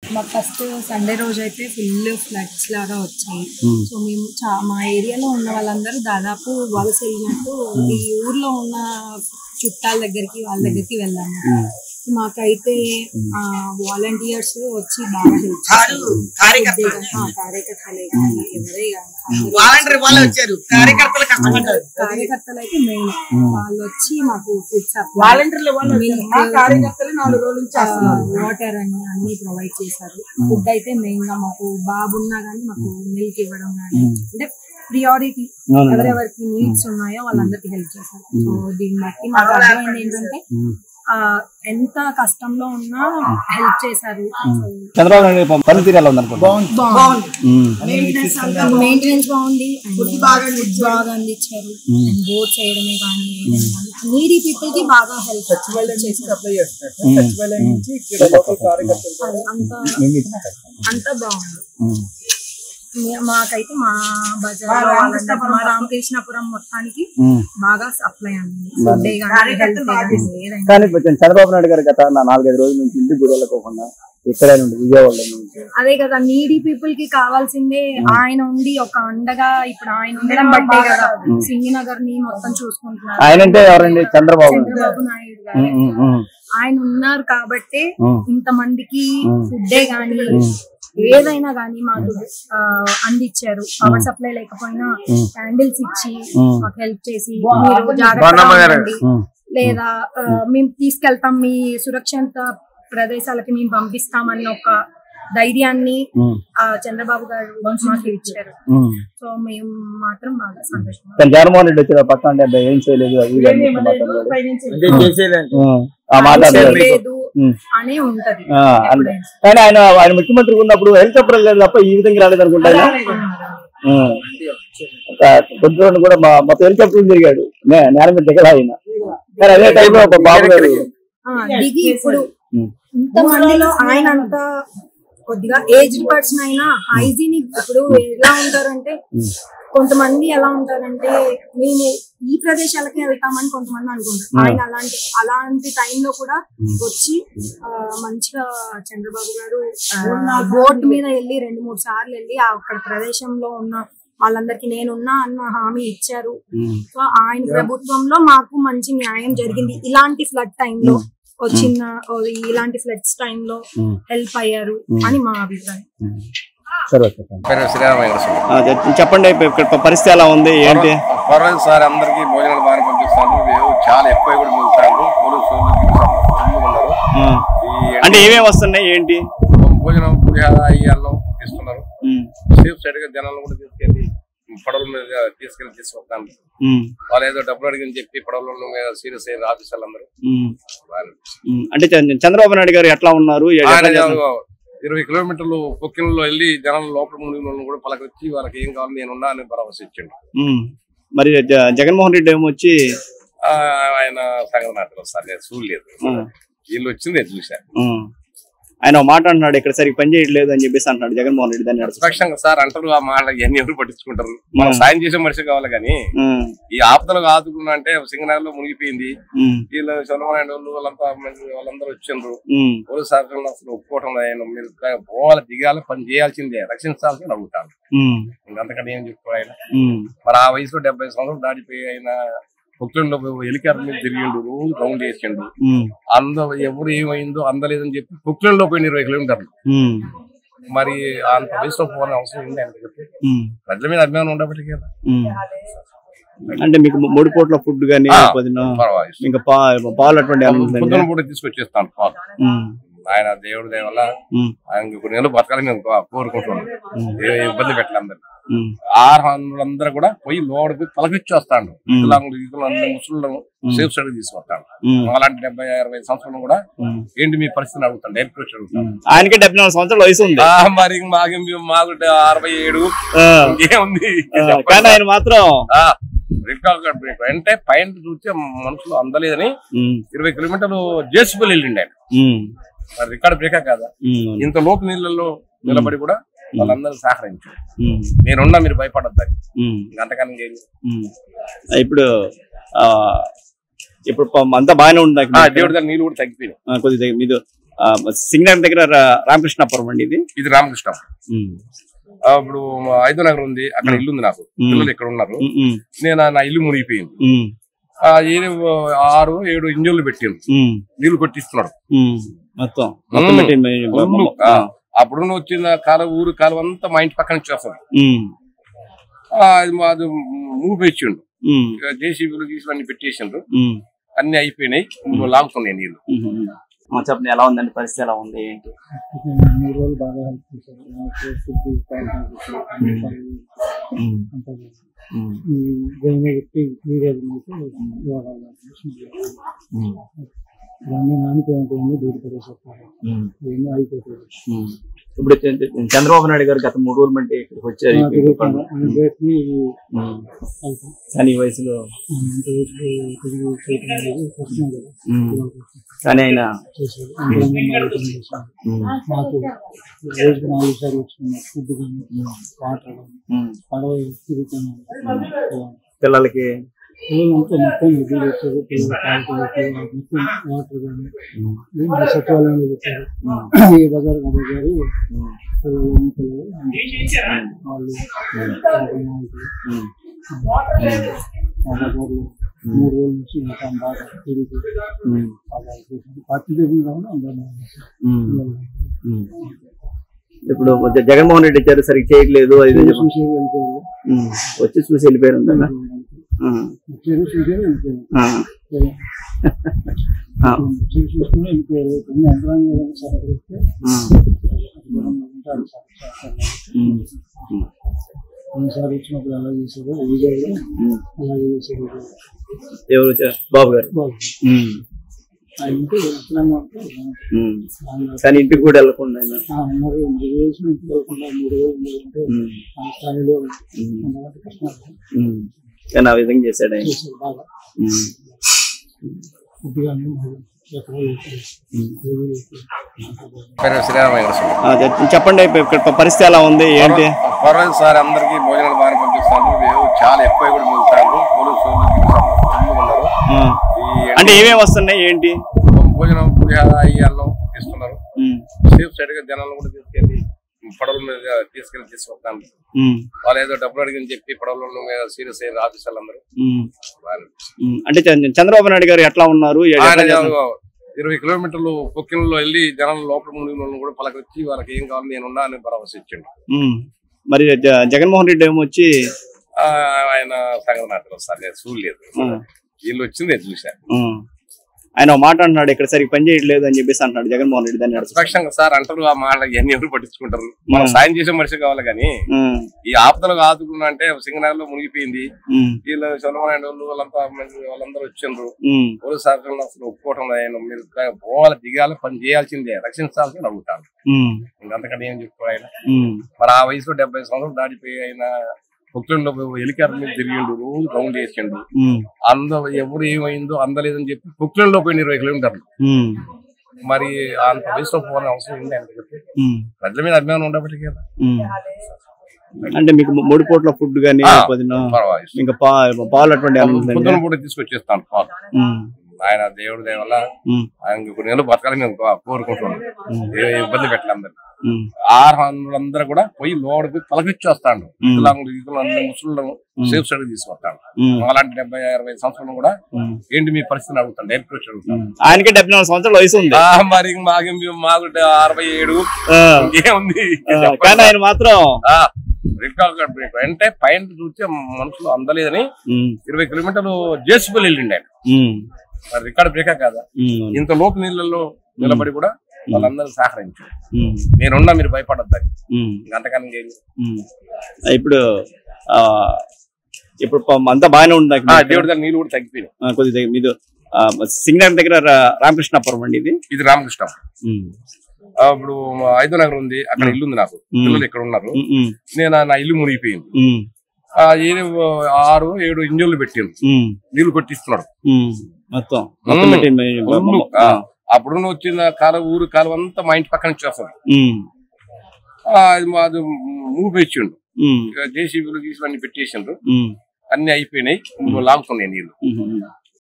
మాకు first Sunday రోజు అయితే ఫుల్ ఫ్లడ్స్ లాగా వచ్చాయి Hmm. సో మేము చా- మా ఏరియాలో ఉన్న వాళ్ళందరూ దాదాపు వలస వెళ్ళినట్టు ఈ ఊర్లో ఉన్న చుట్టాల దగ్గరికి వాళ్ళ దగ్గరికి వెళ్ళాము మాకైతే వాలంటీర్స్ వచ్చి బాగా హెల్ప్ చేశారు కార్యకర్తలు. ఆ, కార్యకర్తలే కానీ ఎవరే కానీ వాలంటీర్ వాళ్ళు వచ్చారు కార్యకర్తలు కష్టపడ్డారు కార్యకర్తలు అయితే మెయిన్ వాళ్ళు వచ్చి మాకు ఫుడ్ సప్లై వాలంటీర్లు వాళ్ళు వచ్చారు. మా కార్యకర్తలు నాలుగు రోజుల నుంచి చేస్తున్నారు. వాటర్ అని అన్ని ప్రొవైడ్ చేశారు ఫుడ్ అయితే మెయిన్ గా మాకు బాబున్నా గానీ మాకు మిల్క్ ఇవ్వడం కానీ అంటే ప్రియారిటీ అవును. ఎవరెవరికి నీడ్స్ ఉన్నాయో వాళ్ళందరికీ హెల్ప్ చేశారు సో దీన్ని బట్టి మాకు అర్థమైంది ఏంటంటే ఆ, ఎంత కష్టంలో ఉన్నా హెల్ప్ చేశారు చంద్రబాబు నాయుడు పనితీరు ఎలా ఉందనుకుంటా బాగుంది ఉమ్. మెయింటెనెన్స్ బాగుంది ఫుడ్ బాగా బాగా అందించారు బోట్స్ వేయడమే కానీ నీడీ పీపుల్ కి బాగా హెల్ప్ చేశారు సచివాలయం నుంచి ఇక్కడ లోకల్ కార్యకర్తలు అది అంత అంతా బాగుంది ఉమ్. మే- మాకైతే మా బజార్ లో వాళ్ళందరికీ, మా రామకృష్ణపురం మొత్తానికి ఉమ్. బాగా సప్లై అంది ఫుడ్ కానీ హెల్త్ కానీ ఏదైనా కానీ కొంచెం చంద్రబాబు నాయుడు గారు గత నా నాలుగైదు రోజుల నుంచి ఇంటికి గుడి వెళ్ళకోకుండా ఇక్కడే నుండి విజయవాడ నుంచి అదే కదా నీడీ పీపుల్ కి కావాల్సిందే ఆయన ఉండి ఒక అండగా ఇప్పుడు ఆయన ఉండడం బట్టే కదా సింగినగర్ ని మొత్తం చూసుకుంటున్నారు ఆయన అంటే ఎవరండి చంద్రబాబు నాయుడు. చంద్రబాబు నాయుడు గారు ఉమ్, ఉమ్, ఉమ్. ఆయన ఉన్నారు కాబట్టి ఉమ్. ఇంత మందికి ఫుడ్డే గాని ఏదైనా గానీ మాకు ఆ, అందించారు పవర్ సప్లై లేకపోయినా క్యాండిల్స్ ఇచ్చి మాకు హెల్ప్ చేసి మీరు జాగ్రత్తగా ఉండండి ఉమ్. లేదా ఆ, మేము తీసుకెళ్తాం మీ సురక్షిత ప్రదేశాలకి మేము పంపిస్తామన్న ఒక ధైర్యాన్ని ఉమ్. ఆ చంద్రబాబు గారు మాకు ఇచ్చారు ఉమ్. సో మేము మాత్రం బాగా సంతోషంగా కానీ జగన్మోహన్ రెడ్డి వచ్చిన పక్కన అంటే అబ్బాయి ఏం చేయలేదు అది ఇది అని చెప్పి మాట్లాడాడు. అంటే చేసేదండి ఉమ్. ఆ మాట్లాడలేదు లేదు ఉమ్. అనే ఉంటది ఆ, అన్- కానీ ఆయన ఆయన ముఖ్యమంత్రి ఉన్నప్పుడు హెలికాప్టర్ లేదు తప్ప ఈ విధంగా రాలేదు అనుకుంటా ఆయన. ఉమ్. ఒక కొద్ది రోజులు కూడా మా- మొత్తం హెలికాప్టర్ తిరిగాడు నే- నేల మీద దిగలా ఆయన కానీ అదే టైంలో ఒక బాబు గారు ఆ, దిగి ఇప్పుడు ఉమ్. ఇంత మందిలో ఆయన అంత కొద్దిగా ఏజ్డ్ పర్సన్ అయినా హైజీనిక్ ఇప్పుడు ఎలా ఉంటారంటే కొంతమంది ఎలా ఉంటారంటే మేము ఈ ప్రదేశాలకి వెళ్తామని కొంతమంది అనుకుంటారు ఆయన అలాంటి అలాంటి టైంలో కూడా వచ్చి ఆ, మంచిగా చంద్రబాబు గారు బోట్ మీద వెళ్ళి రెండు మూడు సార్లు వెళ్ళి ఆ అక్కడ ప్రదేశంలో ఉన్న వాళ్ళందరికీ నేనున్నా అన్న హామీ ఇచ్చారు ఉమ్. సో ఆయన ప్రభుత్వంలో మాకు మంచి న్యాయం జరిగింది ఇలాంటి ఫ్లడ్ టైంలో వచ్చిన ఓ ఇలాంటి ఫ్లడ్స్ టైంలో ఉమ్. హెల్ప్ అయ్యారు అని మా అభిప్రాయం ఉమ్. సరే చెప్పండి పేరు శ్రీరామయ్య స్వామి. ఆ, చెప్- చెప్పండి ఇక్కడ పరిస్థితి ఎలా ఉంది ఏంటి పర్వాలేదు సార్ అందరికి భోజనాలు బాగా పంపిస్తాను ఏవో చాలా ఎక్కువ కూడా పంపుతారు పోలీసు వాళ్ళు ఫుల్గా ఉన్నారు ఆ. ఈ అంటే ఏమేమి వస్తున్నాయి ఏంటి భోజనం పులిహార ఈ అన్నం ఇస్తున్నారు ఉమ్. సేఫ్ సైడ్ గా జనాలను కూడా తీసుకెళ్ళి పడవల మీద తీసుకెళ్ళి తీసుకొస్తాను ఉమ్. వాళ్ళు ఏదో డబ్బులు అడిగని చెప్పి పడవల మీద సీరియస్ అయిన ఆఫీసర్లు అందరూ ఉమ్. వాళ్ళు. ఉమ్. అంటే చంద్ర- చంద్రబాబు నాయుడు గారు ఎట్లా ఉన్నారు ఎట్లా ఆయన చేస్తున్నారు? ఇరవై కిలోమీటర్లు పొక్కిలలో వెళ్ళి జనాల లోపల మునిగిన వాళ్ళని కూడా పలకొచ్చి వాళ్ళకి ఏం కావాలి నేను ఉన్నా అని భరోసా ఇచ్చిండు ఉమ్. మరి జ- జగన్మోహన్ రెడ్డి ఏమో వచ్చి ఆ, ఆయన సంగతి నాకు తెలుసు సార్ నేను చూడలేదు ఉమ్. వీళ్ళు వచ్చింది నేను చూశాను ఉమ్. ఆయన ఒక మాట అంటున్నాడు ఇక్కడ సరిగ్గా పని చేయట్లేదు అని చెప్పేసి అంటున్నాడు జగన్మోహన్ రెడ్డి దాన్ని నడుస్తూ. ప్రతిపక్షంగా సార్ అంటారు ఆ మాట ఇవన్నీ ఎవరు పట్టించుకుంటారు మనం సాయం చేసే మనిషి కావాలి కానీ ఉమ్. ఈ ఆపదలు ఆదుకున్నా అంటే సింగనగర్ లో మునిగిపోయింది ఉమ్. వీళ్ళు చంద్రబాబు వాళ్ళు వాళ్ళంతా మంది- వాళ్ళందరూ వచ్చిండ్రు ఉమ్. పోలీసు శాఖలు అసలు ఒప్పుకోవటం లేదు. ఆయన మీరు పోవాలి దిగాలి పని చేయాల్సిందే రక్షించాల్సింది అడుగుతాను ఉమ్. ఇంకంతకంటే ఏం చెప్పుకోరు ఆయన ఉమ్. మరి ఆ వయసులో డెబ్బై సంవత్సరాలు దాటిపోయి ఆయన పొక్కులలో హెలికాప్టర్ మీద తిరిగిండు రోజు రౌండ్ చేసిండు ఉమ్. అంద ఎవరు ఏమైందో అందలేదని చెప్పి పొక్కులలో పోయిన ఇరవై కిలోమీటర్లు ఉమ్. మరి అంత వయసులో పోవాలని అవసరం ఉంది ఆయనకి ఉమ్. ప్రజల మీద అభిమానం ఉండబట్టి కదా ఉమ్. అంటే మీకు మూడు పూట్ల ఫుడ్ కానీ ఆ, పొద్దున పర్వాలేదు ఇంకా పా పాలు అటువంటి ఏమైనా ఉందండి? పొద్దున కూడా తీసుకొచ్చేస్తాను పాలు ఉమ్. ఆయన దేవుడి దయ వల్ల ఉమ్. ఆయన కొన్ని నెలలు బతకాలని మేము కో- కోరుకుంటున్నాం ఏ ఇబ్బంది పెట్టలే అందరు ఉమ్. ఆహారందరూ కూడా పోయి లోడికి తలకిచ్చి వస్తాడు వికలాంగులు వికలాంగులు ముసలు సేఫ్ సైడ్ తీసుకొస్తాడు ఉమ్. అలాంటి డెబ్బై అరవై సంవత్సరాలు కూడా ఉమ్. ఏంటి మీ పరిస్థితిని అడుగుతాను డైరెక్ట్ వచ్చి అడుగుతాను ఆయనకి డెబ్బై నాలుగు సంవత్సరాల వయసు ఉంది ఆ, మరి మాకు మాకు అరవై ఏడు ఆ. ఇంకేముంది ఆ, కానీ ఆయన మాత్రం ఆ, రికార్డ్ బ్రేక్ అంటే పైన చూస్తే మనుషులు అందలేదని ఉమ్. ఇరవై కిలోమీటర్లు జేసుకుని వెళ్ళిండి ఆయన ఉమ్. మరి రికార్డ్ బ్రేకా కాదా ఉమ్. ఇంత లోపు నీళ్ళల్లో నిలబడి కూడా వాళ్ళందరూ సహకరించారు ఉమ్. నేనున్నా మీరు భయపడద్దని ఉమ్. అంతకన్నా ఇంకేం లేదు. ఉమ్. ఇప్పుడు ఆ ఇప్పుడు ప- అంతా బాగానే ఉంది నాకు. ఆ, దేవుడి దగ్గర నీళ్ళు కూడా తగ్గిపోయినాయి ఆ, కొద్దిగా మీద సింగర్ దగ్గర రా- రామకృష్ణాపురం అండి ఇది ఇది రామకృష్ణ ఉమ్. ఆ, ఇప్పుడు మా ఐదో నగర్ ఉంది అక్కడ ఇల్లు ఉంది నాకు మ్మ్. పిల్లలు ఇక్కడ ఉన్నారు ఉమ్, ఉమ్, నేను ఆ- నా ఇల్లు మునిగిపోయింది ఉమ్, ఆ ఏడు ఆరు ఏడు ఇంజన్లు పెట్టింది ఉమ్, నీళ్లు కొట్టిస్తున్నాడు ఉమ్. మొత్తం మొత్తం ఉమ్. పెట్టి మీ- ఫుల్లు. ఆ, ఆ, అప్పుడు వచ్చిన కాలం ఊరు కాలం అంతా మా ఇంటి పక్కన నుంచి వస్తుంది ఉమ్, ఆ, అది మా- అది మూవ్ ఇచ్చిండు ఉమ్, జేసీబీలు గీసులు అన్ని పెట్టేసిండ్రు ఉమ్, అన్ని అయిపోయినాయి ఇప్పుడు లాగుతున్నాయి నీళ్లు ఉమ్, ఉమ్. ఆ, చెప్పండి ఎలా ఉందండి పరిస్థితి ఎలా ఉంది ఏంటి మూడు రోజులు బాగా హెల్ప్ చేశారు నాకు ఫుడ్ ప్యాకేజ్ చేశారు. అన్ని పనులు ఉమ్, అంతా చేశారు. ఉమ్, ఈ గైన వ్యక్తి క్లియర్ అయితే యోగాలు ఉమ్, ఇవన్నీ నానిపోయినటువంటి దూరి పడేసేస్తారు ఉమ్, ఇవన్నీ అయిపోతాయి ఉమ్. ఇప్పుడు చ- చ- చంద్రబాబు నాయుడు గారు గత మూడు రోజులు బట్టి ఇక్కడికి వచ్చారు ఈ తిరుగుతాను ఆయన రేట్ని ఉమ్. అవుతాం కానీ ఈ వయసులో అంత వయసులో తిరిగి చేయడం అనేది కష్టం కదా ఉమ్. కానీ ఆయన చేశారు అంతరంగా మార్గం చేశారు ఉమ్, మాకు రోజుకి నాలుగు సార్లు వచ్చిన ఫుడ్ కానీ వాటర్ కానీ ఉమ్, పడవ తిరుగుతాను పిల్లలకి పిల్లలంతా మొత్తం నిధులు పెట్టారు పిల్లలు తాగుతారు మొత్తం వాటర్ కానీ ఉమ్, ఇది సచివాలయంలో పెట్టారు ఈ బజార్ బజారు ఉమ్, పిల్లలు పిల్లలు వాళ్ళు పాపం నాయకులు ఉమ్, మా బజార్లో మూడు రోజుల నుంచి ఇంకా బాగా తిరిగి ఉమ్, బాగా చేసింది పార్టీ జరిగింది కాబట్టి అందరూ ఉమ్, పిల్లలు ఉమ్. ఇప్పుడు జ- జగన్మోహన్ రెడ్డి వచ్చారు సరిగ్గా చేయట్లేదు అది ఇది అని చెప్పి- చూసి వెళ్ళిపోయారు ఉమ్, వచ్చి చూసి వెళ్ళిపోయారు అంతేనా? ఆ, వచ్చారు చూసి వెళ్ళిపోయారు ఆ, ఆ, చూసి చూసుకుని వెళ్ళిపోయారు కొన్ని యంత్రాంగం ఏదైనా సహకరిస్తే ఆ, మనం ఉంటారు సహకరిస్తారు. ఉమ్, ఉమ్, కొన్నిసార్లు వచ్చినప్పుడు ఎలా చేశారు విజయలో ఉమ్. అలాగే చేశారు ఎవరు వచ్చారు? బాబు గారు బాగుంది ఉమ్, ఆ ఇంటి వెళ్తున్నాము అంటే ఉమ్. ఆయన కానీ ఇంటికి కూడా వెళ్ళకుండా ఆయన ఆ ఉన్నారు మూడు రోజులు ఇంటికి వెళ్ళకుండా మూడు రోజులు ఉంటే ఉమ్, ఆ స్థాయిలో ఉమ్, ఉన్నటువంటి కష్టాలు ఉమ్. కానీ ఆ విధంగా చేశాడు ఆయన చేశారు బాగా ఉమ్, ఫుడ్ కానీ మరి ఎక్కడ వేశారు ఉమ్. ఏది వేశారు పేరు శ్రీరామయ్య స్వామి. ఆ, చె- చెప్పండి ఇప్పుడు ఇక్కడ పరిస్థితి ఎలా ఉంది ఏంటి పర్వాలేదు సార్ అందరికి భోజనాలు బాగా పంపిస్తాను మేము చాలా ఎక్కువ కూడా మిగులుతాను పోలీసు వాళ్ళు ఫుల్ ఉన్నారు ఆ. ఈ అంటే ఏమేమి వస్తున్నాయి ఏంటి భోజనం పులిహార ఈ అన్నం ఇస్తున్నారు ఉమ్, సేఫ్ సైడ్ గా జనాలను కూడా తీసుకెళ్లి పడవల మీద తీసుకెళ్లి తీసుకొస్తాను ఉమ్, వాళ్ళు ఏదో డబ్బులు అడిగని చెప్పి పడవల మీద సీరియస్ అయిన ఆఫీసర్లు అందరూ ఉమ్, వాళ్ళు ఉమ్. అంటే చ- చంద్రబాబు నాయుడు గారు ఎట్లా ఉన్నారు ఎ- ఎట్లా ఆయన చేస్తున్నారు? ఇరవై కిలోమీటర్లు పొక్కిలలో వెళ్ళి జనాల లోపల మునిగిన వాళ్ళని కూడా పలకరించి వాళ్ళకి ఏం కావాలి నేనున్నా అని భరోసా ఇచ్చిండు ఉమ్. మరి జ- జగన్మోహన్ రెడ్డి ఏమో వచ్చి ఆ, ఆయన సంగతి నాకు తెలుసు సార్ నేను చూడలేదు ఆ, వీళ్ళు వచ్చింది నేను చూశాను ఉమ్. ఆయన ఒక మాట అంటున్నాడు ఇక్కడ సరిగ్గా పని చేయట్లేదు అని చెప్పేసి అంటున్నాడు జగన్మోహన్ రెడ్డి దాన్ని నడుస్తూ. నిష్పక్షంగా సార్ అంటారు ఆ మాట ఇవన్నీ ఎవరు పట్టించుకుంటారు మనం సాయం చేసే మనిషి కావాలి కానీ ఉమ్, ఈ ఆపదలు ఆదుకున్నా అంటే సింగనగర్ లో మునిగిపోయింది ఉమ్, వీళ్ళు చంద్రబాబు వాళ్ళు వాళ్ళంతా మంది- వాళ్ళందరూ వచ్చిండ్రు ఉమ్, పోలీసు శాఖలు అసలు ఒప్పుకోవటం లేదు. ఆయన మీరు పోవాలి దిగాలి పని చేయాల్సిందే రక్షించాల్సింది అడుగుతాను ఉమ్, ఇంకంతకంటే ఏం చెప్పుకోవాలి ఆయన ఉమ్, మరి ఆ వయసులో డెబ్బై సంవత్సరాలు దాటిపోయి ఆయన పొక్కులలో హెలికాప్టర్ మీద తిరిగిండు రోజు రౌండ్ చేసిండు ఉమ్, అంద ఎవరు ఏమైందో అందలేదని చెప్పి పొక్కులలో పోయిన ఇరవై కిలోమీటర్లు ఉమ్, మరి అంత వయసులో పోవాలని అవసరం ఉంది ఆయన చెప్పి ఉమ్, ప్రజల మీద అభిమానం ఉండబట్టి కదా ఉమ్. అంటే మీకు ము- మూడు పూట్ల ఫుడ్ కానీ ఆ, పొద్దున పర్వాలేదు ఇంకా పా పాలు అటువంటి ఏమైనా ఉందండి? పొద్దున కూడా తీసుకొచ్చేస్తాను పాలు ఉమ్, ఆయన దేవుడి దయ వల్ల ఉమ్, ఆయన కొన్ని నెలలు బతకాలని మేము కో- కోరుకుంటున్నాం ఏ ఇబ్బంది పెట్టలే అందరు ఉమ్, ఆహారందరూ కూడా పోయి లోపలికి తలకిచ్చి వస్తాడు ఉమ్. వికలాంగులు వికలాంగులు ముసలు సేఫ్ సైడ్ తీసుకొస్తాడు ఉమ్, అలాంటి డెబ్బై అరవై సంవత్సరాలు కూడా ఉమ్. ఏంటి మీ పరిస్థితిని అడుగుతాను డైరెక్ట్ వచ్చి అడుగుతాను ఆయనకి డెబ్బై నాలుగు సంవత్సరాల వయసు ఉంది ఆ, మరి మాకు మాకు అరవై ఏడు ఆ, ఇంకేముంది ఆ, కానీ ఆయన మాత్రం ఆ, రికార్డ్ బ్రేక్ అంటే పైన చూస్తే మనుషులు అందలేదని ఉమ్, ఇరవై కిలోమీటర్లు జేసుకుని వెళ్ళిండి ఆయన ఉమ్, మరి రికార్డ్ బ్రేకా కాదా ఉమ్, ఇంత లోతు నీళ్ళల్లో నిలబడి కూడా వాళ్ళందరూ సహకరించారు ఉమ్, నేనున్నా మీరు భయపడద్దని ఉమ్, అంతకాలం ఏం లేదు. ఉమ్. ఇప్పుడు ఆ ఇప్పుడు ప- అంతా బాగానే ఉంది నాకు ఆ, దేవుడి దగ్గర నీళ్ళు కూడా తగ్గిపోయినాయి ఆ, కొద్దిగా మీరు సింగర్ దగ్గర రా- రామకృష్ణాపురం అండి ఇది ఇది రామకృష్ణ ఉమ్, ఆ, ఇప్పుడు మా ఐదో నగర్ ఉంది అక్కడ ఇల్లు ఉంది నాకు మ్మ్. పిల్లలు ఇక్కడ ఉన్నారు ఉమ్, ఉమ్, నేను ఆ- నా ఇల్లు మునిగిపోయింది ఉమ్, ఆ ఏడు ఆరు ఏడు ఇంజన్లు పెట్టింది ఉమ్, నీళ్లు కొట్టిస్తున్నాడు ఉమ్. మొత్తం మొత్తం ఉమ్. పెట్టి మీ- ఫుల్లు. ఆ, అప్పుడు వచ్చిన కాలం ఊరు కాలం అంతా మా ఇంటి పక్కన నుంచి వస్తుంది ఉమ్, ఆ, అది మాది మూవ్ ఇచ్చిండు ఉమ్, జేసీబీలు గీసులు అన్ని పెట్టేసిండ్రు ఉమ్, అన్ని అయిపోయినాయి ఇప్పుడు లాగుతున్నాయి నీళ్లు ఉమ్, ఉమ్.